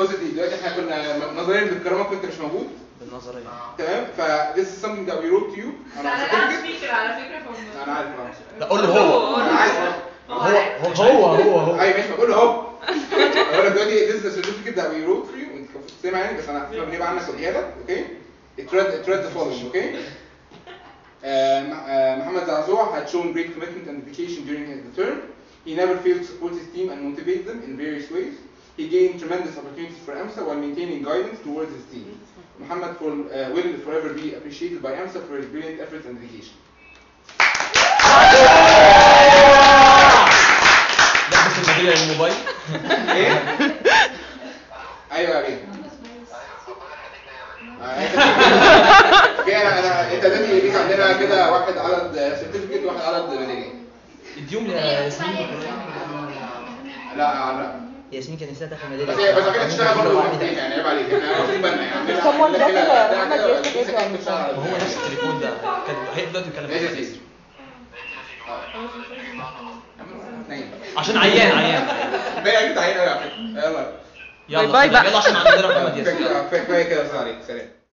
بوزيتيف دلوقتي احنا كنا نظريا بالكرامه كنت مش موجود بالنظريه تمام ف this is something that we wrote to you انا انا قاعد certificate. سبيكر على فكره فهم انا عارف اه لا قول له هو انا عارف اه هو هو مش هو عارف. هو هو ايوه ماشي بقول له اهو بقول لك دلوقتي this is the certificate that we wrote for you انت كنت سامع يعني بس انا هحسبها بنيبقى عنك وديها لك اوكي it read it read the following اوكي آه، م- آه، محمد زعزوع had shown great commitment and dedication during his term. He never failed to support his team and motivate them in various ways. He gained tremendous opportunities for AMSA while maintaining guidance towards his team. Muhammad will, uh, will forever be appreciated by AMSA for his brilliant efforts and dedication. لعبة الميدالية للموبايل ايه؟ ايوه يا بيه. آه، أنت- اوكي انا انا انت دلوقتي ليك عندنا كده واحد عدد سيرتيفيكت وواحد عدد ميداليه. اديهم لياسمين لا لا ياسمين كان نفسها تاخد بس ميداليه هي بس كده تشتغل برضه لوحدك يعني عيب عليك احنا واخدين بالنا يعني Someone عندنا كده داخل بتاع محمد كده ياسر وفي سكن يطلع بتشتغل على ما هو نفس التليفون ده كان هي دلوقتي بيتكلم ايه ده فيه. سيدي؟ نايم عشان عيان عيان باقي انت عيان قوي على فكره يلا يلا باي باي سلام. يلا عشان عندنا محمد ياسر كفايه كفايه كده بس عليك سلام